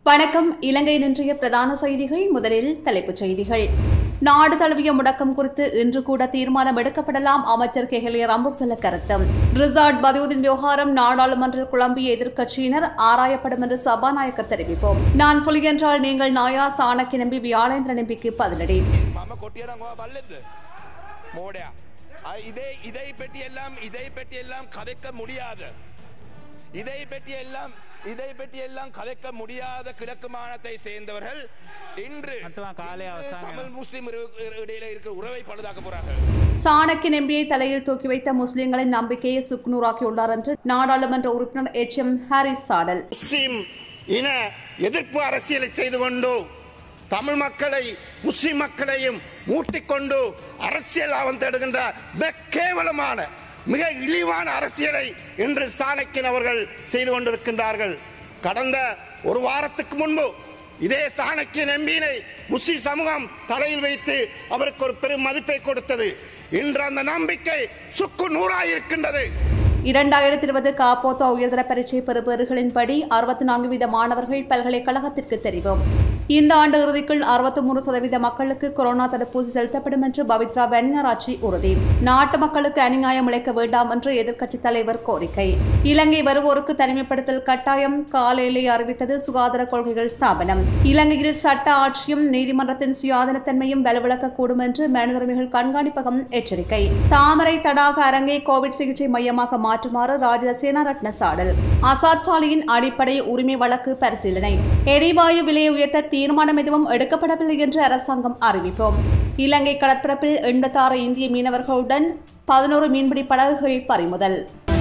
வணக்கம் இலங்கை நின்றைய பிரதான செய்திகள் முதலில் தலைப்புச் செய்திகள் நாடு தழுவிய முடக்கம் குறித்து இன்று கூட தீர்மானம் எடுக்கப்படலாம் அமைச்சர் கெஹலிய ரம்புக்கல கருத்து ரிசார்ட் பதிவுதின் விவகாரம் நாடாளுமன்றில் குழம்பிய எதிர்க்கட்சியினர் ஆராயப்படும் என்று சபாநாயகர் தெரிவிப்போம் நான் புலி என்றால் நீங்கள் நாயா சாணக்கிய நம்பி வியாழேந்திர நம்பிக்கு பதிலடி මම කොටියනම් ඔයා බල්ලෙද්ද මෝඩයා අ, ඉதை இதை பெட்டி எல்லாம் இதை பெட்டி எல்லாம் கதைக்க முடியாது இதை பெட்டி எல்லாம் இதை பெட்டி எல்லாம் கதைக்க முடியாத கிழக்கு மாநிலத்தை சேர்ந்தவர்கள் இன்று மட்டுமா காலை இன்று அவசானம். தமிழ் முஸ்லிம் இரு- இரு- இடையில இருக்கிற உறவை பழுதாக்க போறார்கள் சாணக்கிய நம்பியை தலையில் தூக்கி வைத்த முஸ்லிம்களின் நம்பிக்கையை சுக்குநூறாக்கியுள்ளார் என்று நாடாளுமன்ற உறுப்பினர் எச் எம் ஹாரிஸ் சாடல் முஸ்லிம் இன எதிர்ப்பு அரசியலை செய்து கொண்டு தமிழ் மக்களை முஸ்லிம் மக்களையும் மூட்டிக்கொண்டு அரசியல் லாபம் தேடுகின்ற மிக கேவலமான மிக இழிவான அரசியலை இன்று சாணக்கியன் அவர்கள் செய்து கொண்டிருக்கின்றார்கள் கடந்த ஒரு வாரத்துக்கு முன்பு இதே சாணக்கியன் எம்பியினை முஸ்லிம் சமூகம் தலையில் வைத்து அவருக்கு ஒரு பெரும் மதிப்பை கொடுத்தது இன்று அந்த நம்பிக்கை சுக்கு நூறாயிருக்கின்றது இரண்டாயிரத்தி இருபது காப்போத்தா உயர்தர பரீட்சை பெறுபவர்களின்படி அறுபத்தி நான்கு வீத மாணவர்கள் பல்கலைக்கழகத்திற்கு தெரிவும் இந்த ஆண்டு இறுதிக்குள் அறுபத்தி மூன்று சதவீத மக்களுக்கு கொரோனா தடுப்பூசி செலுத்தப்படும் என்று பவித்ரா பென்யராட்சி உறுதி நாட்டு மக்களுக்கு அநியாயம் இழைக்க வேண்டாம் என்று எதிர்க்கட்சித் தலைவர் கோரிக்கை இலங்கை வருவோருக்கு தனிமைப்படுத்தல் கட்டாயம் காலையிலே அறிவித்தது சுகாதார கொள்கைகள் ஸ்தாபனம் இலங்கையில் சட்ட ஆட்சியும் நீதிமன்றத்தின் சுயாதீனத்தன்மையும் வலுவிழக்கக்கூடும் என்று மனித உரிமைகள் கண்காணிப்பகம் எச்சரிக்கை தாமரை தடாக அரங்கை கோவிட் சிகிச்சை மையமாக மாற்றுமாறு ராஜித சேனாரட்ன சாடல் அசாத் சாலியின் அடிப்படை உரிமை வழக்கு பரிசீலனை எரிவாயு விலையை உயர்த்த தீர்மானம் எதுவும் எடுக்கப்படவில்லை என்று அரசாங்கம் அறிவிப்போம் இலங்கை கடற்பரப்பில் எண்பத்தாறு இந்திய மீனவர்களுடன் பதினோரு மீன்பிடி படகுகள் பறிமுதல்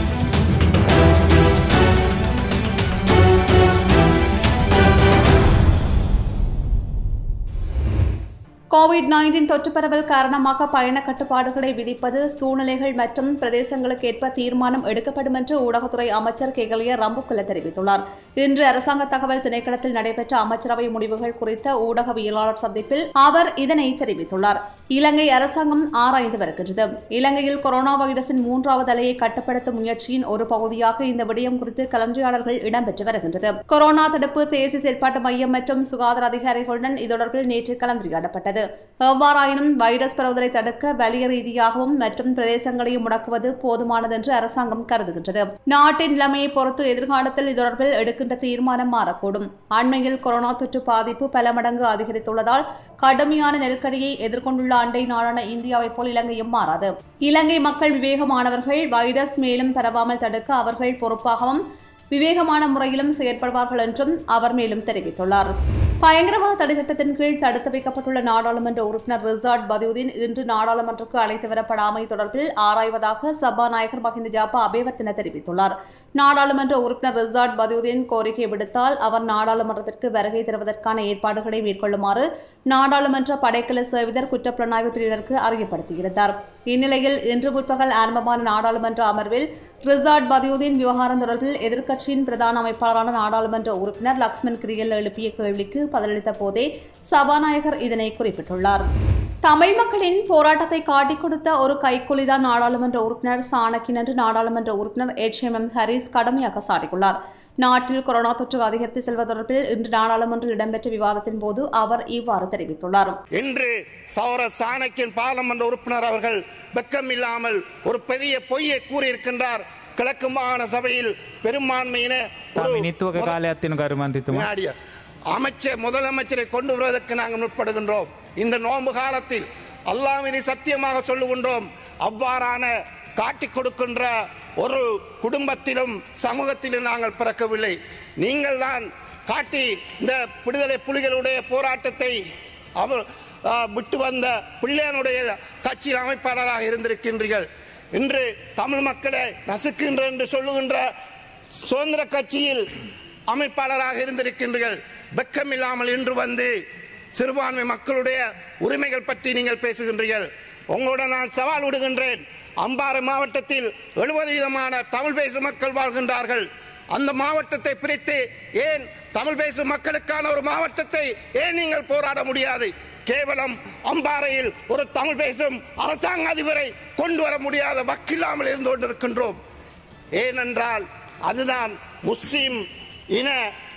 கோவிட் நைன்டீன் தொற்று பரவல் காரணமாக பயண கட்டுப்பாடுகளை விதிப்பது சூழ்நிலைகள் மற்றும் பிரதேசங்களுக்கு ஏற்ப தீர்மானம் எடுக்கப்படும் என்று ஊடகத்துறை அமைச்சர் கேகலிய ரம்புக்குல தெரிவித்துள்ளார் இன்று அரசாங்க தகவல் திணைக்களத்தில் நடைபெற்ற அமைச்சரவை முடிவுகள் குறித்த ஊடகவியலாளர் சந்திப்பில் அவர் இதனை தெரிவித்துள்ளார் இலங்கை அரசாங்கம் ஆராய்ந்து வருகின்றது இலங்கையில் கொரோனா வைரஸின் மூன்றாவது அலையை கட்டுப்படுத்தும் முயற்சியின் ஒரு பகுதியாக இந்த விடயம் குறித்து கலந்துரையாடல்கள் இடம்பெற்று வருகின்றது கொரோனா தடுப்பு தேசிய செயற்பாட்டு மையம் மற்றும் சுகாதார அதிகாரிகளுடன் இது தொடர்பில் நேற்று கலந்துரையாடப்பட்டது எவ்வாறாயினும் வைரஸ் பரவுதலை தடுக்க வலிய ரீதியாகவும் மற்றும் பிரதேசங்களையும் முடக்குவது போதுமானது என்று அரசாங்கம் கருதுகின்றது நாட்டின் நிலைமையை பொறுத்து எதிர்காலத்தில் இது தொடர்பில் எடுக்கின்ற தீர்மானம் மாறக்கூடும் அண்மையில் கொரோனா தொற்று பாதிப்பு பல மடங்கு அதிகரித்துள்ளதால் கடுமையான நெருக்கடியை எதிர்கொண்டுள்ள அண்டை நாடான இந்தியாவைப் போல் இலங்கையும் மாறாது இலங்கை மக்கள் விவேகமானவர்கள் வைரஸ் மேலும் பரவாமல் தடுக்க அவர்கள் பொறுப்பாகவும் விவேகமான முறையிலும் செயற்படுவார்கள் என்றும் அவர் மேலும் தெரிவித்துள்ளார் பயங்கரவாத தடை சட்டத்தின் கீழ் தடுத்து வைக்கப்பட்டுள்ள நாடாளுமன்ற உறுப்பினர் ரிசார்ட் பதியுதீன் இன்று நாடாளுமன்றக்கு அழைத்து வரப்படாமை தொடர்பில் ஆராய்வதாக சபாநாயகர் மஹிந்த ஜாபா அபேவர்த்தன தெரிவித்துள்ளார் நாடாளுமன்ற உறுப்பினர் ரிசார்ட் பதியுதீன் கோரிக்கை விடுத்தால் அவர் நாடாளுமன்றத்திற்கு வருகை தருவதற்கான ஏற்பாடுகளை மேற்கொள்ளுமாறு நாடாளுமன்ற படைக்கல சேவிதர் குற்றப்புலனாய்வு பிரிவினருக்கு அறியப்படுத்தியிருந்தார் இந்நிலையில் இன்று முற்பகல் ஆரம்பமான நாடாளுமன்ற அமர்வில் ரிசார்ட் பதியுதீன் விவகாரம் தொடர்பில் எதிர்க்கட்சியின் பிரதான அமைப்பாளரான நாடாளுமன்ற உறுப்பினர் லக்ஷ்மண் கிரியல் எழுப்பிய கேள்விக்கு பதிலளித்த போதே சபாநாயகர் இதனை குறிப்பிட்டுள்ளார் தமிழ் மக்களின் போராட்டத்தை காட்டிக் கொடுத்த ஒரு கைக்கூலிதான் நாடாளுமன்ற உறுப்பினர் சாணக்கின் என்று நாடாளுமன்ற உறுப்பினர் எச் எம் எம் ஹரிஸ் கடுமையாக சாடியுள்ளார் நாட்டில் கொரோனா தொற்று அதிகரித்து செல்வது தொடர்பில் இன்று நாடாளுமன்றில் இடம்பெற்ற விவாதத்தின் போது அவர் இவ்வாறு தெரிவித்துள்ளார் இன்று சௌர சாணக்கியன் பாராளுமன்ற உறுப்பினர் அவர்கள் வெக்கம் இல்லாமல் ஒரு பெரிய பொய்யை கூறியிருக்கின்றார் கிழக்கு மாகாண சபையில் பெரும்பான்மையின ஒரு මිනිත්තුවක කාලයක් තින කරු මන්ත්‍රීතුමා வினாடிய அமைச்சர் முதலமைச்சரை கொண்டு வருவதற்கு நாங்கள் முற்படுகின்றோம் இந்த நோன்பு காலத்தில் அல்லாமினை சத்தியமாக சொல்லுகின்றோம் அவ்வாறான காட்டிக் கொடுக்கின்ற ஒரு குடும்பத்திலும் சமூகத்திலும் நாங்கள் பிறக்கவில்லை நீங்கள் தான் காட்டி இந்த விடுதலை புலிகளுடைய போராட்டத்தை அவர் ஆ, விட்டு வந்த பிள்ளையனுடைய கட்சியில் அமைப்பாளராக இருந்திருக்கின்றீர்கள் இன்று தமிழ் மக்களை நசுக்கின்ற என்று சொல்லுகின்ற சுதந்திர கட்சியில் அமைப்பாளராக இருந்திருக்கின்றீர்கள் வெக்கமில்லாமல் இன்று வந்து சிறுபான்மை மக்களுடைய உரிமைகள் பற்றி நீங்கள் பேசுகின்றீர்கள் உங்களுடன் நான் சவால் விடுகின்றேன் அம்பாறை மாவட்டத்தில் எழுபது விதமான தமிழ் பேசும் மக்கள் வாழ்கின்றார்கள் அந்த மாவட்டத்தை பிரித்து ஏன் தமிழ் பேசும் மக்களுக்கான ஒரு மாவட்டத்தை ஏன் நீங்கள் போராட முடியாது கேவலம் அம்பாறையில் ஒரு தமிழ் பேசும் அரசாங்க அதிபரை கொண்டு வர முடியாத வக்கில்லாமல் இருந்து கொண்டிருக்கின்றோம் ஏனென்றால் அதுதான் முஸ்லிம் இன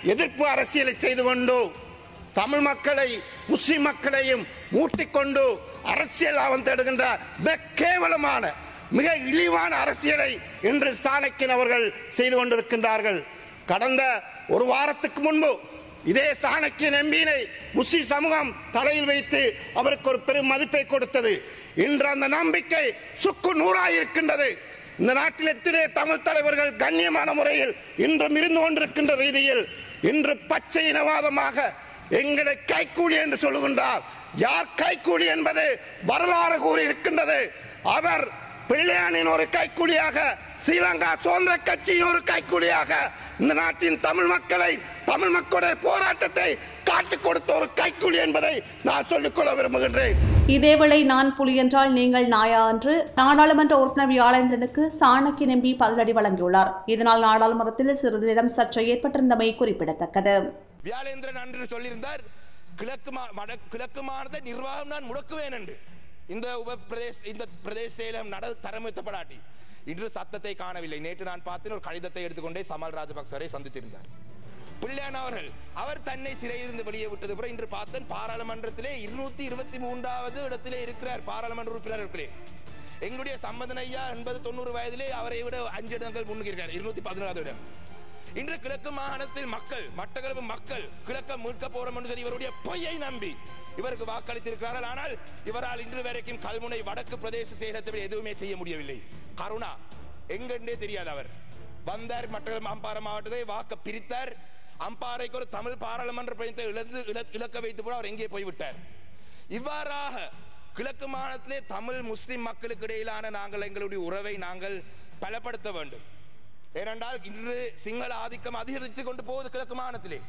எதிர்ப்பு அரசியலை செய்து கொண்டு தமிழ் மக்களை முஸ்லிம் மக்களையும் மூட்டிக்கொண்டு அரசியல் லாபம் தேடுகின்ற மிக கேவலமான மிக இழிவான அரசியலை இன்று சாணக்கியன் அவர்கள் செய்து கொண்டிருக்கின்றார்கள் கடந்த ஒரு வாரத்துக்கு முன்பு இதே சாணக்கியன் எம்பியினை முஸ்லிம் சமூகம் தலையில் வைத்து அவருக்கு ஒரு பெரும் மதிப்பை கொடுத்தது இன்று அந்த நம்பிக்கை சுக்கு நூறாயிருக்கின்றது இந்த நாட்டில் எத்தனை தமிழ் தலைவர்கள் கண்ணியமான முறையில் இன்றும் இருந்து கொண்டிருக்கின்ற ரீதியில் இன்று பச்சை இனவாதமாக எங்களை கைக்கூலி என்று சொல்லுகின்றார் யார் கைக்கூலி என்பது வரலாறு கூறி இருக்கின்றது அவர் பிள்ளையானின் ஒரு கைக்கூலியாக ஸ்ரீலங்கா சுதந்திர கட்சியின் ஒரு கைக்கூலியாக இந்த நாட்டின் தமிழ் மக்களை தமிழ் மக்களுடைய போராட்டத்தை காட்டிக் கொடுத்த ஒரு கைக்கூலி என்பதை நான் சொல்லிக்கொள்ள விரும்புகின்றேன் இதேவேளை நான் புலி என்றால் நீங்கள் நாயா என்று நாடாளுமன்ற உறுப்பினர் வியாழேந்திரனுக்கு சாணக்கிய நம்பி பதிலடி வழங்கியுள்ளார் இதனால் நாடாளுமன்றத்தில் சிறிது நேரம் சர்ச்சை ஏற்பட்டிருந்தமை குறிப்பிடத்தக்கது வியாழேந்திரன் அன்று சொல்லியிருந்தார் கிழக்கு மா- வட- கிழக்கு மாநில நிர்வாகம் நான் முடக்குவேன் என்று இந்த உப பிரதேச இந்த பிரதேச செயலம் நட தரமித்தப்படாட்டி இன்று சத்தத்தை காணவில்லை நேற்று நான் பார்த்தேன் ஒரு கடிதத்தை எடுத்துக்கொண்டே சமல் ராஜபக்சரை சந்தித்திருந்தார் பிள்ளையான் அவர்கள் அவர் தன்னை சிறையிலிருந்து வெளியே விட்டது பிறகு இன்று பார்த்தேன் பாராளுமன்றத்திலே இருநூத்தி இருபத்தி மூன்றாவது இடத்திலே இருக்கிறார் பாராளுமன்ற உறுப்பினர்களே எங்களுடைய சம்பந்தன் ஐயா எண்பது தொண்ணூறு வயதிலே அவரை விட அஞ்சு இடங்கள் முன்னுக்கு இருக்கார் இருநூத்தி பதினாறாவது இடம் இன்று கிழக்கு மாகாணத்தில் மக்கள் மட்டக்களப்பு மக்கள் கிழக்க மீட்க போறோம் என்று சொல்லி இவருடைய பொய்யை நம்பி இவருக்கு வாக்களித்திருக்கிறார்கள் ஆனால் இவரால் இன்று வரைக்கும் கல்முனை வடக்கு பிரதேச செயலத்தை விட எதுவுமே செய்ய முடியவில்லை கருணா எங்கென்றே தெரியாது அவர் வந்தார் மட்டக்களப்பு அம்பாறை மாவட்டத்தை வாக்க பிரித்தார் அம்பாறைக்கு ஒரு தமிழ் பாராளுமன்ற பிரதிநிதியை இழந்து இழ- இழக்க வைத்து கூட அவர் எங்கே போய்விட்டார் இவ்வாறாக கிழக்கு மாநிலத்திலே தமிழ் முஸ்லிம் மக்களுக்கு இடையிலான நாங்கள் எங்களுடைய உறவை நாங்கள் பலப்படுத்த வேண்டும் ஏனென்றால் இன்று சிங்கள ஆதிக்கம் அதிகரித்துக் கொண்டு போகுது கிழக்கு மாநிலத்திலே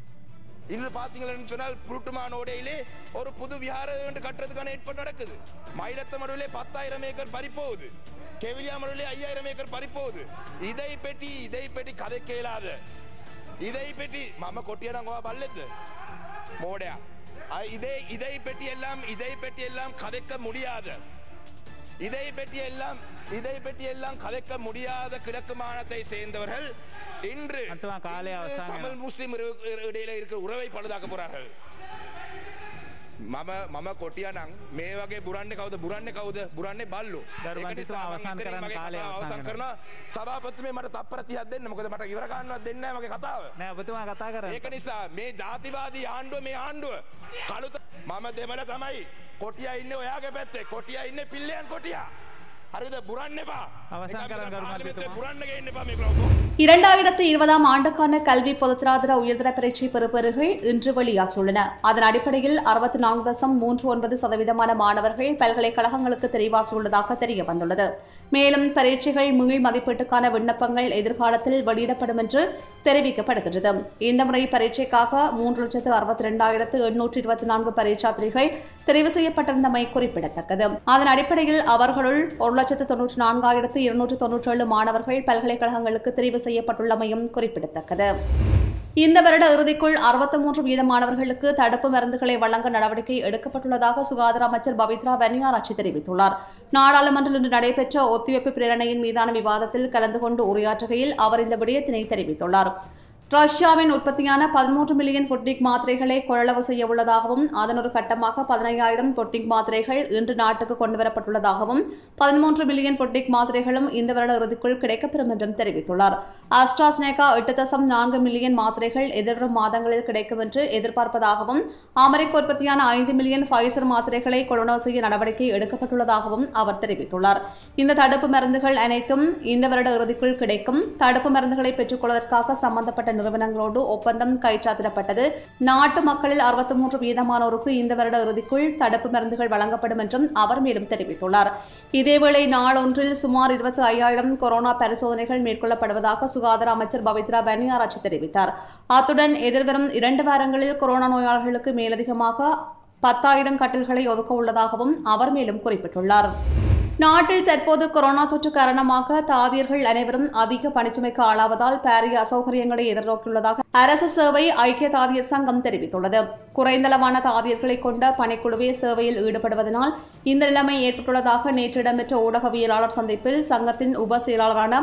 இன்று பாத்தீங்கன்னு சொன்னால் புருட்டுமானோடையிலே ஒரு புது விஹாரம் என்று கட்டுறதுக்கான ஏற்பாடு நடக்குது மயிலத்தமடுவிலே பத்தாயிரம் ஏக்கர் பறிப்போகுது கெவிலியாமடுவிலே ஐயாயிரம் ஏக்கர் பறிப்போகுது இதை பற்றி இதை பற்றி கதைக்க இயலாத இதை பற்றி மம கொட்டியா பல்லது மோடையா அ- இதை இதை பற்றி எல்லாம் இதை பற்றி எல்லாம் கதைக்க முடியாத இதை பற்றி எல்லாம் இதை பற்றி எல்லாம் கதைக்க முடியாத கிழக்கு மாநிலத்தை சேர்ந்தவர்கள் இன்று அத்துவா காலை இன்று அவசானம். தமிழ் முஸ்லிம் இரு- இரு- இடையில இருக்கிற உறவை பழுதாக்க போறார்கள் මම මම කොටියනං මේ වගේ බුරන්නේ කවුද බුරන්නේ කවුද බුරන්නේ බල්ලු දරුවන්තිතුමා අවසන් කරන්න කාලය අවසන් අවසන් කරන සභාපතිතුමේ මට තප්පර 30ක් දෙන්න මොකද මට ඉවර ගන්නවත් දෙන්නේ නැහැ මගේ කතාව නෑ ඔබතුමා කතා කරන්න ඒක නිසා මේ ජාතිවාදී ආණ්ඩුව මේ ආණ්ඩුව කළුත මම දෙමළ තමයි කොටියා ඉන්නේ ඔයාගේ පැත්තේ කොටියා ඉන්නේ පිල්ලයන් කොටියා හරිද බුරන්න එපා අවසන් නිකන් කරන්න විතර කරුණා පාර්ලිමේන්තුවේ සිතුමා. බුරන්න ගේන්න එපා මේ ලොකෝ இரண்டாயிரத்து இருபதாம் ஆண்டுக்கான கல்வி பொதுத்தராதர உயர்தர பரீட்சை பெறுபவர்கள் இன்று வெளியாகியுள்ளன அதன் அடிப்படையில் அறுபத்தி நான்கு தசம் மூன்று ஒன்பது சதவீதமான மாணவர்கள் பல்கலைக்கழகங்களுக்கு தெரிவாகியுள்ளதாக தெரிய வந்துள்ளது மேலும் பரீட்சைகள் மீள் மதிப்பீட்டுக்கான விண்ணப்பங்கள் எதிர்காலத்தில் வெளியிடப்படும் என்று தெரிவிக்கப்படுகின்றது இந்த முறை பரீட்சைக்காக மூன்று லட்சத்து அறுபத்தி ரெண்டாயிரத்து எண்ணூற்று இருபத்தி நான்கு பரீட்சார்த்திகள் தெரிவு செய்யப்பட்டிருந்தமை குறிப்பிடத்தக்கது அதன் அடிப்படையில் அவர்களுள் ஒரு லட்சத்து தொன்னூற்றி நான்காயிரத்து இருநூற்று தொன்னூற்றி ஏழு மாணவர்கள் பல்கலைக்கழகங்களுக்கு தெரிவு செய்யப்பட்டுள்ளமையும் குறிப்பிடத்தக்கது இந்த வருட இறுதிக்குள் அறுபத்தி மூன்று வீத மாணவர்களுக்கு தடுப்பு மருந்துகளை வழங்க நடவடிக்கை எடுக்கப்பட்டுள்ளதாக சுகாதார அமைச்சர் பவித்ரா வன்னியாராட்சி தெரிவித்துள்ளார் நாடாளுமன்றில் இன்று நடைபெற்ற ஒத்திவைப்பு பிரேரணையின் மீதான விவாதத்தில் கலந்து கொண்டு உரையாற்றுகையில் அவர் இந்த விடயத்தினை தெரிவித்துள்ளார் ரஷ்யாவின் உற்பத்தியான பதிமூன்று மில்லியன் பொட்டிக் மாத்திரைகளை கொள்ளளவு செய்ய உள்ளதாகவும் அதன் ஒரு கட்டமாக பதினையாயிரம் பொட்டிக் மாத்திரைகள் இன்று நாட்டுக்கு கொண்டுவரப்பட்டுள்ளதாகவும் பதிமூன்று மில்லியன் பொட்டிக் மாத்திரைகளும் இந்த வருட இறுதிக்குள் கிடைக்கப்பெறும் என்றும் தெரிவித்துள்ளார் ஆஸ்ட்ராஸ்னேகா எட்டு தசம் நான்கு மில்லியன் மாத்திரைகள் எதிர்வரும் மாதங்களில் கிடைக்கும் என்று எதிர்பார்ப்பதாகவும் அமெரிக்க உற்பத்தியான ஐந்து மில்லியன் ஃபைசர் மாத்திரைகளை கொள்வனவு செய்ய நடவடிக்கை எடுக்கப்பட்டுள்ளதாகவும் அவர் தெரிவித்துள்ளார் இந்த தடுப்பு மருந்துகள் அனைத்தும் இந்த வருட இறுதிக்குள் கிடைக்கும் தடுப்பு மருந்துகளை பெற்றுக்கொள்வதற்காக சம்பந்தப்பட்ட நிறுவனங்களோடு ஒப்பந்தம் கைச்சாத்திடப்பட்டது நாட்டு மக்களில் அறுபத்தி மூன்று வீதமானோருக்கு இந்த வருட இறுதிக்குள் தடுப்பு மருந்துகள் வழங்கப்படும் என்றும் அவர் மேலும் தெரிவித்துள்ளார் இதேவேளை நாளொன்றில் சுமார் இருபத்தி ஐயாயிரம் கொரோனா பரிசோதனைகள் மேற்கொள்ளப்படுவதாக சுகாதார அமைச்சர் பவித்ரா பன்னியாராட்சி தெரிவித்தார் அத்துடன் எதிர்வரும் இரண்டு வாரங்களில் கொரோனா நோயாளர்களுக்கு மேலதிகமாக பத்தாயிரம் கட்டில்களை ஒதுக்க உள்ளதாகவும் அவர் மேலும் குறிப்பிட்டுள்ளார் நாட்டில் தற்போது கொரோனா தொற்று காரணமாக தாதியர்கள் அனைவரும் அதிக பணிச்சுமைக்கு ஆளாவதால் பாரிய அசௌகரியங்களை எதிர்நோக்கியுள்ளதாக அரசு சேவை ஐக்கிய தாதியர் சங்கம் தெரிவித்துள்ளது குறைந்தளவான தாதியர்களை கொண்ட பணிக்குழுவே சேவையில் ஈடுபடுவதனால் இந்த நிலைமை ஏற்பட்டுள்ளதாக நேற்று இடம்பெற்ற ஊடகவியலாளர் சந்திப்பில் சங்கத்தின் உப செயலாளரான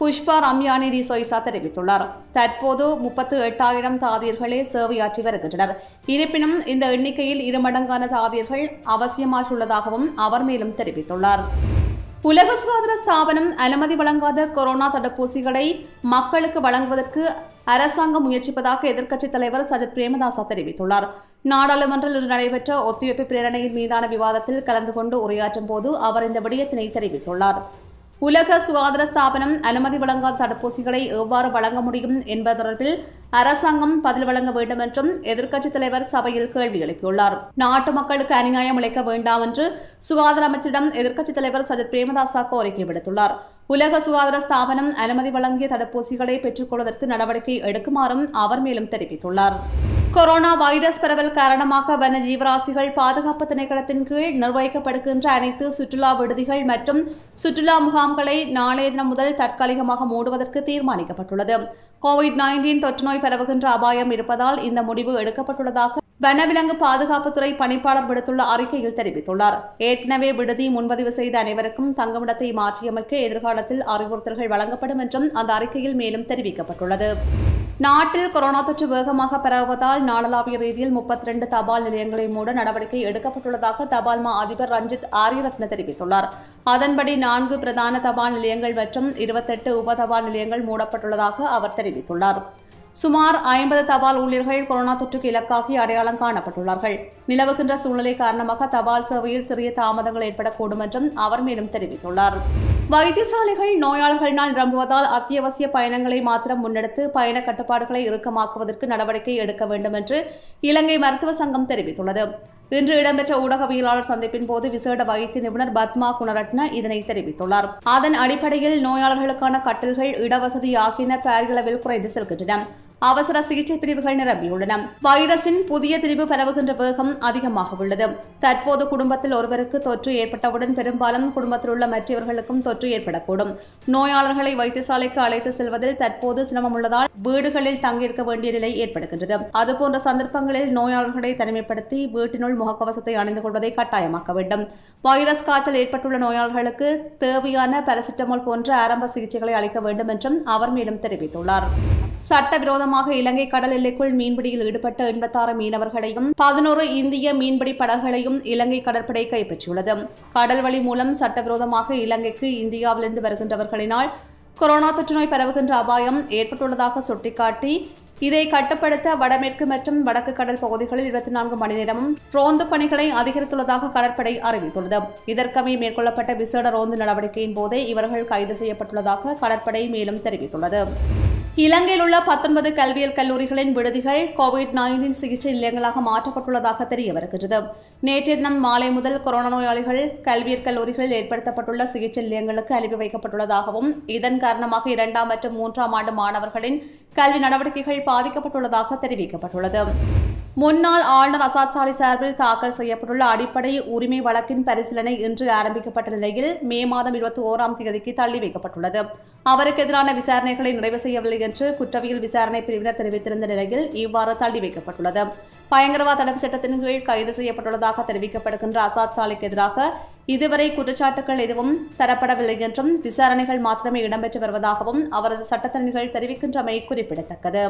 புஷ்பா ரம்யானி டி சொய்சா தெரிவித்துள்ளார் தற்போது முப்பத்து எட்டாயிரம் தாதியர்களே சேவையாற்றி வருகின்றனர் இருப்பினும் இந்த எண்ணிக்கையில் இருமடங்கான தாதியர்கள் அவசியமாகியுள்ளதாகவும் அவர் மேலும் தெரிவித்துள்ளார் உலக சுகாதார ஸ்தாபனம் அனுமதி வழங்காத கொரோனா தடுப்பூசிகளை மக்களுக்கு வழங்குவதற்கு அரசாங்கம் முயற்சிப்பதாக எதிர்க்கட்சித் தலைவர் சஜித் பிரேமதாசா தெரிவித்துள்ளார் நாடாளுமன்றில் இன்று நடைபெற்ற ஒத்திவைப்பு பிரேரணையின் மீதான விவாதத்தில் கலந்து கொண்டு உரையாற்றும் போது அவர் இந்த விடயத்தினை தெரிவித்துள்ளார் உலக சுகாதார ஸ்தாபனம் அனுமதி வழங்காத தடுப்பூசிகளை எவ்வாறு வழங்க முடியும் என்பது தொடர்பில் அரசாங்கம் பதில் வழங்க வேண்டும் என்றும் எதிர்க்கட்சித் தலைவர் சபையில் கேள்வி எழுப்பியுள்ளார் நாட்டு மக்களுக்கு அநியாயம் இழைக்க வேண்டாம் என்று சுகாதார அமைச்சரிடம் எதிர்க்கட்சித் தலைவர் சஜித் பிரேமதாசா கோரிக்கை விடுத்துள்ளார் உலக சுகாதார ஸ்தாபனம் அனுமதி வழங்கிய தடுப்பூசிகளை பெற்றுக்கொள்வதற்கு நடவடிக்கை எடுக்குமாறும் அவர் மேலும் தெரிவித்துள்ளார் கொரோனா வைரஸ் பரவல் காரணமாக வன ஜீவராசிகள் பாதுகாப்பு திணைக்களத்தின் கீழ் நிர்வகிக்கப்படுகின்ற அனைத்து சுற்றுலா விடுதிகள் மற்றும் சுற்றுலா முகாம்களை நாளைய தினம் முதல் தற்காலிகமாக மூடுவதற்கு தீர்மானிக்கப்பட்டுள்ளது கோவிட் நைன்டீன் தொற்றுநோய் பரவுகின்ற அபாயம் இருப்பதால் இந்த முடிவு எடுக்கப்பட்டுள்ளதாக வனவிலங்கு பாதுகாப்புத்துறை பணிப்பாளர் விடுத்துள்ள அறிக்கையில் தெரிவித்துள்ளார் ஏற்கனவே விடுதி முன்பதிவு செய்த அனைவருக்கும் தங்குமிடத்தை மாற்றியமைக்க எதிர்காலத்தில் அறிவுறுத்தல்கள் வழங்கப்படும் என்றும் அந்த அறிக்கையில் மேலும் தெரிவிக்கப்பட்டுள்ளது நாட்டில் கொரோனா தொற்று வேகமாக பரவுவதால் நாடளாவிய ரீதியில் முப்பத்தி ரெண்டு தபால் நிலையங்களை மூட நடவடிக்கை எடுக்கப்பட்டுள்ளதாக தபால் மா அதிபர் ரஞ்சித் ஆரியரத்ன தெரிவித்துள்ளார் அதன்படி நான்கு பிரதான தபால் நிலையங்கள் மற்றும் இருபத்தெட்டு உப தபால் நிலையங்கள் மூடப்பட்டுள்ளதாக அவர் தெரிவித்துள்ளார் சுமார் ஐம்பது தபால் ஊழியர்கள் கொரோனா தொற்றுக்கு இலக்காகி அடையாளம் காணப்பட்டுள்ளார்கள் நிலவுகின்ற சூழ்நிலை காரணமாக தபால் சேவையில் சிறிய தாமதங்கள் ஏற்படக்கூடும் என்றும் அவர் மேலும் தெரிவித்துள்ளார் வைத்தியசாலைகள் நோயாளர்களினால் நிரம்புவதால் அத்தியாவசிய பயணங்களை மாத்திரம் முன்னெடுத்து பயண கட்டுப்பாடுகளை இறுக்கமாக்குவதற்கு நடவடிக்கை எடுக்க வேண்டும் என்று இலங்கை மருத்துவ சங்கம் தெரிவித்துள்ளது இன்று இடம்பெற்ற ஊடகவியலாளர் சந்திப்பின் போது விசேட வைத்திய நிபுணர் பத்மா குணரட்ன இதனை தெரிவித்துள்ளார் அதன் அடிப்படையில் நோயாளர்களுக்கான கட்டில்கள் இடவசதி ஆகியன பாரியளவில் குறைந்து செல்கின்றன அவசர சிகிச்சை பிரிவுகள் நிரம்பியுள்ளன வைரஸின் புதிய திரிவு பரவுகின்ற வேகம் அதிகமாக உள்ளது தற்போது குடும்பத்தில் ஒருவருக்கு தொற்று ஏற்பட்டவுடன் பெரும்பாலும் குடும்பத்தில் உள்ள மற்றவர்களுக்கும் தொற்று ஏற்படக்கூடும் நோயாளர்களை வைத்தியசாலைக்கு அழைத்து செல்வதில் தற்போது சிரமம் உள்ளதால் வீடுகளில் தங்கியிருக்க வேண்டிய நிலை ஏற்படுகின்றது அதுபோன்ற சந்தர்ப்பங்களில் நோயாளர்களை தனிமைப்படுத்தி வீட்டினுள் முகக்கவசத்தை அணிந்து கொள்வதை கட்டாயமாக்க வேண்டும் வைரஸ் காய்ச்சல் ஏற்பட்டுள்ள நோயாளர்களுக்கு தேவையான பாராசிட்டமால் போன்ற ஆரம்ப சிகிச்சைகளை அளிக்க வேண்டும் என்றும் அவர் மேலும் தெரிவித்துள்ளார் சட்டவிரோதமாக இலங்கை கடல் எல்லைக்குள் மீன்பிடியில் ஈடுபட்ட எண்பத்தாறு மீனவர்களையும் பதினோரு இந்திய மீன்பிடி படகுகளையும் இலங்கை கடற்படை கைப்பற்றியுள்ளது கடல் வழி மூலம் சட்டவிரோதமாக இலங்கைக்கு இந்தியாவிலிருந்து வருகின்றவர்களினால் கொரோனா தொற்றுநோய் பரவுகின்ற அபாயம் ஏற்பட்டுள்ளதாக சுட்டிக்காட்டி இதை கட்டுப்படுத்த வடமேற்கு மற்றும் வடக்கு கடல் பகுதிகளில் இருபத்தி நான்கு மணி நேரமும் ரோந்து பணிகளை அதிகரித்துள்ளதாக கடற்படை அறிவித்துள்ளது இதற்கமே மேற்கொள்ளப்பட்ட விசேட ரோந்து நடவடிக்கையின் போதே இவர்கள் கைது செய்யப்பட்டுள்ளதாக கடற்படை மேலும் தெரிவித்துள்ளது இலங்கையில் உள்ள பத்தொன்பது கல்வியல் கல்லூரிகளின் விடுதிகள் கோவிட் நைன்டீன் சிகிச்சை நிலையங்களாக மாற்றப்பட்டுள்ளதாக தெரிய வருகிறது நேற்றைய தினம் மாலை முதல் கொரோனா நோயாளிகள் கல்வியற் கல்லூரிகளில் ஏற்படுத்தப்பட்டுள்ள சிகிச்சை நிலையங்களுக்கு அனுப்பி வைக்கப்பட்டுள்ளதாகவும் இதன் காரணமாக இரண்டாம் மற்றும் மூன்றாம் ஆண்டு மாணவர்களின் கல்வி நடவடிக்கைகள் பாதிக்கப்பட்டுள்ளதாக தெரிவிக்கப்பட்டுள்ளது முன்னாள் ஆளுநர் அசாத் சாலி சார்பில் தாக்கல் செய்யப்பட்டுள்ள அடிப்படை உரிமை வழக்கின் பரிசீலனை இன்று ஆரம்பிக்கப்பட்ட நிலையில் மே மாதம் இருபத்தி ஓராம் தேதிக்கு தள்ளி வைக்கப்பட்டுள்ளது அவருக்கு எதிரான விசாரணைகளை நிறைவு செய்யவில்லை என்று குற்றவியல் விசாரணை பிரிவினர் தெரிவித்திருந்த நிலையில் இவ்வாறு தள்ளி வைக்கப்பட்டுள்ளது பயங்கரவாத தடுப்புச் சட்டத்தின் கீழ் கைது செய்யப்பட்டுள்ளதாக தெரிவிக்கப்படுகின்ற அசாத் சாலிக்கு எதிராக இதுவரை குற்றச்சாட்டுகள் எதுவும் தரப்படவில்லை என்றும் விசாரணைகள் மாத்திரமே இடம்பெற்று வருவதாகவும் அவரது சட்டத்தரணிகள் தெரிவிக்கின்றமை குறிப்பிடத்தக்கது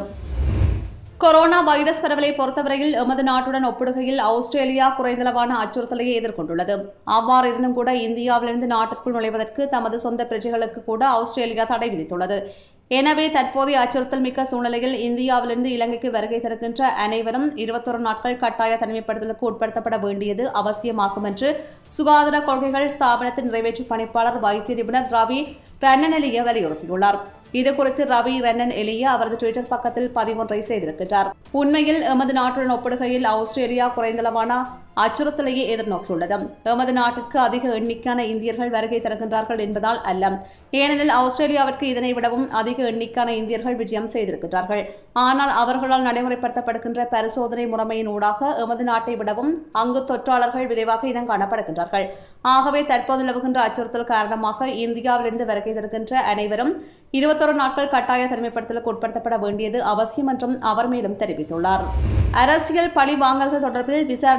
கொரோனா வைரஸ் பரவலை பொறுத்தவரையில் எமது நாட்டுடன் ஒப்பிடுகையில் ஆஸ்திரேலியா குறைந்தளவான அச்சுறுத்தலையே எதிர்கொண்டுள்ளது அவ்வாறு இருந்தும் கூட இந்தியாவிலிருந்து நாட்டிற்குள் நுழைவதற்கு தமது சொந்த பிரஜைகளுக்கு கூட ஆஸ்திரேலியா தடை விதித்துள்ளது எனவே தற்போதைய அச்சுறுத்தல் மிக்க சூழ்நிலையில் இந்தியாவிலிருந்து இலங்கைக்கு வருகை தருகின்ற அனைவரும் இருபத்தொரு நாட்கள் கட்டாய தனிமைப்படுத்தலுக்கு உட்படுத்தப்பட வேண்டியது அவசியமாகும் என்று சுகாதார கொள்கைகள் ஸ்தாபனத்தின் நிறைவேற்று பணிப்பாளர் வைத்திய நிபுணர் ரவி ரன்னனெலிய வலியுறுத்தியுள்ளார் இது குறித்து ரவி ரென்னன் எலிய அவரது டுவிட்டர் பக்கத்தில் பதிவொன்றை செய்திருக்கிறார் உண்மையில் எமது நாட்டுடன் ஒப்பிடுகையில் ஆஸ்திரேலியா குறைந்தளவான அச்சுறுத்தலையே எதிர்நோக்கியுள்ளது எமது நாட்டிற்கு அதிக எண்ணிக்கையான இந்தியர்கள் வருகை தருகின்றார்கள் என்பதால் அல்ல ஏனெனில் ஆஸ்திரேலியாவிற்கு இதனை விடவும் அதிக எண்ணிக்கையான இந்தியர்கள் விஜயம் செய்திருக்கிறார்கள் ஆனால் அவர்களால் நடைமுறைப்படுத்தப்படுகின்ற பரிசோதனை முறைமையின் ஊடாக எமது நாட்டை விடவும் அங்கு தொற்றாளர்கள் விரைவாக இனம் காணப்படுகின்றார்கள் ஆகவே தற்போது நிலவுகின்ற அச்சுறுத்தல் காரணமாக இந்தியாவிலிருந்து வருகை தருகின்ற அனைவரும் இருபத்தொரு நாட்கள் கட்டாய தனிமைப்படுத்தலுக்கு உட்படுத்தப்பட வேண்டியது அவசியம் என்றும் அவர் மேலும் தெரிவித்துள்ளார் அரசியல் பழி வாங்கல்கள் தொடர்பில் விசாரணைகள் செய்வது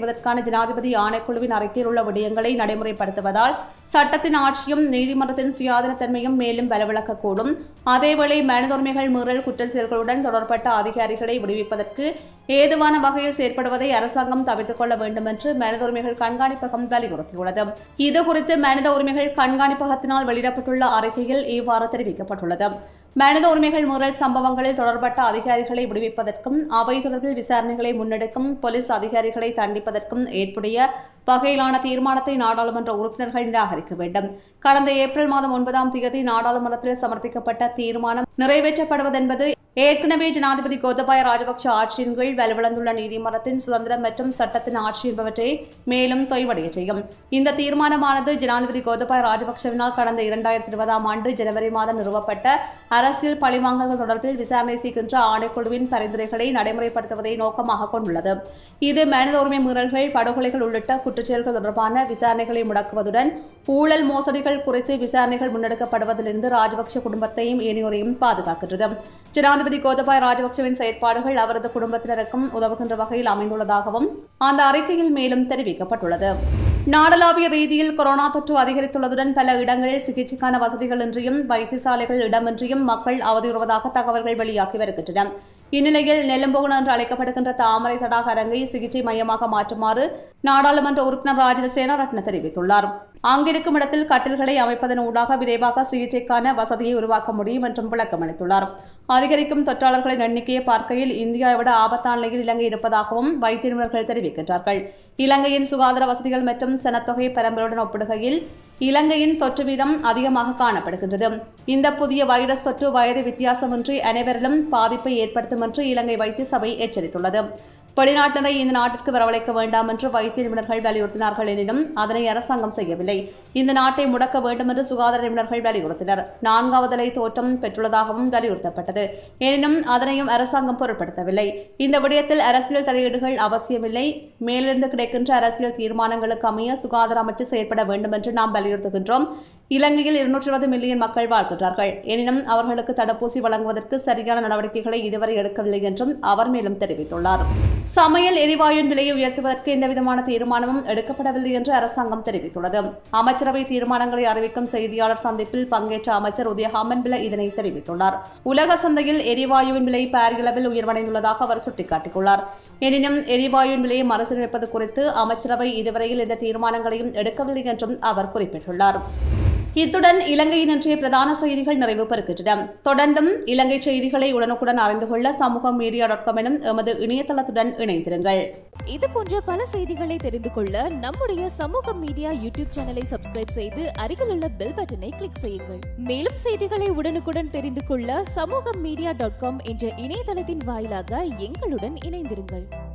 செய்வதற்கான ஜனாதிபதி ஆணைக்குழுவின் அறிக்கையில் உள்ள விடயங்களை நடைமுறைப்படுத்துவதால் சட்டத்தின் ஆட்சியும் நீதிமன்றத்தின் சுயாதீனத்தன்மையும் மேலும் பலவிளக்கக்கூடும் அதேவேளை மனித உரிமைகள் மீறல் குற்ற செயல்களுடன் தொடர்பட்ட அதிகாரிகளை விடுவிப்பதற்கு ஏதுவான வகையில் செயற்படுவதை அரசாங்கம் தவிர்த்துக் கொள்ள வேண்டும் என்று மனித உரிமைகள் கண்காணிப்பகம் வலியுறுத்தியுள்ளது இதுகுறித்து மனித உரிமைகள் கண்காணிப்பகத்தினால் வெளியிடப்பட்டுள்ள அறிக்கையில் இவ்வாறு தெரிவிக்கப்பட்டுள்ளது மனித உரிமைகள் மீறல் சம்பவங்களில் தொடர்பட்ட அதிகாரிகளை விடுவிப்பதற்கும் அவை தொடர்பில் விசாரணைகளை முன்னெடுக்கும் போலீஸ் அதிகாரிகளை தண்டிப்பதற்கும் ஏற்புடைய வகையிலான தீர்மானத்தை நாடாளுமன்ற உறுப்பினர்கள் நிராகரிக்க வேண்டும் கடந்த ஏப்ரல் மாதம் ஒன்பதாம் தேதி நாடாளுமன்றத்தில் சமர்ப்பிக்கப்பட்ட தீர்மானம் நிறைவேற்றப்படுவதென்பது ஏற்கனவே ஜனாதிபதி கோத்தபாய ராஜபக்ஷ ஆட்சியின் கீழ் வலுவிழந்துள்ள நீதிமன்றத்தின் சுதந்திரம் மற்றும் சட்டத்தின் ஆட்சி என்பவற்றை மேலும் தொய்வடைய செய்யும் இந்த தீர்மானமானது ஜனாதிபதி கோத்தபாய ராஜபக்ஷவினால் கடந்த இரண்டாயிரத்தி இருபதாம் ஆண்டு ஜனவரி மாதம் நிறுவப்பட்ட அரசியல் பழிவாங்கல்கள் தொடர்பில் விசாரணை செய்கின்ற ஆணைக்குழுவின் பரிந்துரைகளை நடைமுறைப்படுத்துவதை நோக்கமாக கொண்டுள்ளது இது மனித உரிமை மீறல்கள் படுகொலைகள் உள்ளிட்ட குற்றச்செயல்கள் தொடர்பான விசாரணைகளை முடக்குவதுடன் ஊழல் மோசடிகள் குறித்து விசாரணைகள் முன்னெடுக்கப்படுவதிலிருந்து ராஜபக்ஷ குடும்பத்தையும் ஏனையோரையும் பாதுகாக்கின்றது ஜனாதிபதி கோத்தபாய ராஜபக்சவின் செயற்பாடுகள் அவரது குடும்பத்தினருக்கும் உதவுகின்ற வகையில் அமைந்துள்ளதாகவும் அந்த அறிக்கையில் மேலும் தெரிவிக்கப்பட்டுள்ளது நாடளாவிய ரீதியில் கொரோனா தொற்று அதிகரித்துள்ளதுடன் பல இடங்களில் சிகிச்சைக்கான வசதிகள் இன்றியும் வைத்தியசாலைகள் இடமின்றியும் மக்கள் அவதியுறுவதாக தகவல்கள் வெளியாகி வருகின்றன இந்நிலையில் நெல்லும்போகன் என்று அழைக்கப்படுகின்ற தாமரை தடாக அரங்கை சிகிச்சை மையமாக மாற்றுமாறு நாடாளுமன்ற உறுப்பினர் ராஜித சேனாரட்ன தெரிவித்துள்ளார் அங்கிருக்கும் இடத்தில் கட்டில்களை அமைப்பதன் ஊடாக விரைவாக சிகிச்சைக்கான வசதியை உருவாக்க முடியும் என்றும் விளக்கம் அளித்துள்ளார் அதிகரிக்கும் தொற்றாளர்களின் எண்ணிக்கையை பார்க்கையில் இந்தியாவை விட ஆபத்தான நிலையில் இலங்கை இருப்பதாகவும் வைத்திய நிபுணர்கள் தெரிவிக்கின்றார்கள் இலங்கையின் சுகாதார வசதிகள் மற்றும் சனத்தொகை பரம்பலுடன் ஒப்பிடுகையில் இலங்கையின் தொற்று வீதம் அதிகமாக காணப்படுகின்றது இந்த புதிய வைரஸ் தொற்று வயது வித்தியாசமின்றி அனைவரிலும் பாதிப்பை ஏற்படுத்தும் என்று இலங்கை வைத்திய சபை எச்சரித்துள்ளது வெளிநாட்டினரை இந்த நாட்டிற்கு வரவழைக்க வேண்டாம் என்று வைத்திய நிபுணர்கள் வலியுறுத்தினார்கள் எனினும் அதனை அரசாங்கம் செய்யவில்லை இந்த நாட்டை முடக்க வேண்டும் என்று சுகாதார நிபுணர்கள் வலியுறுத்தினர் நான்காவது அலை தோற்றம் பெற்றுள்ளதாகவும் வலியுறுத்தப்பட்டது எனினும் அதனையும் அரசாங்கம் பொருட்படுத்தவில்லை இந்த விடயத்தில் அரசியல் தலையீடுகள் அவசியமில்லை மேலிருந்து கிடைக்கின்ற அரசியல் தீர்மானங்களுக்கு அமைய சுகாதார அமைச்சு செயற்பட வேண்டும் என்று நாம் வலியுறுத்துகின்றோம் இலங்கையில் இருநூற்றி இருபது மில்லியன் மக்கள் வாழ்கின்றார்கள் எனினும் அவர்களுக்கு தடுப்பூசி வழங்குவதற்கு சரியான நடவடிக்கைகளை இதுவரை எடுக்கவில்லை என்றும் அவர் மேலும் தெரிவித்துள்ளார் சமையல் எரிவாயுவின் விலையை உயர்த்துவதற்கு எந்தவிதமான தீர்மானமும் எடுக்கப்படவில்லை என்று அரசாங்கம் தெரிவித்துள்ளது அமைச்சரவை தீர்மானங்களை அறிவிக்கும் செய்தியாளர் சந்திப்பில் பங்கேற்ற அமைச்சர் உதயஹாமன் பில இதனை தெரிவித்துள்ளார் உலக சந்தையில் எரிவாயுவின் விலை பாரியளவில் உயர்வடைந்துள்ளதாக அவர் சுட்டிக்காட்டியுள்ளார் எனினும் எரிவாயுவின் விலையை மறுசீரமைப்பது குறித்து அமைச்சரவை இதுவரையில் எந்த தீர்மானங்களையும் எடுக்கவில்லை என்றும் அவர் குறிப்பிட்டுள்ளார் இத்துடன் இலங்கையின் இன்றைய பிரதான செய்திகள் நிறைவு பெறுகின்றன தொடர்ந்தும் இலங்கை செய்திகளை உடனுக்குடன் அறிந்து கொள்ள சமூக மீடியா டாட் காம் எனும் எமது இணையதளத்துடன் இணைந்திருங்கள் இது போன்ற பல செய்திகளை தெரிந்து கொள்ள நம்முடைய சமூக மீடியா யூடியூப் சேனலை சப்ஸ்கிரைப் செய்து அருகில் உள்ள பெல் பட்டனை கிளிக் செய்யுங்கள் மேலும் செய்திகளை உடனுக்குடன் தெரிந்து கொள்ள சமூக மீடியா டாட் காம் என்ற இணையதளத்தின் வாயிலாக எங்களுடன் இணைந்திருங்கள்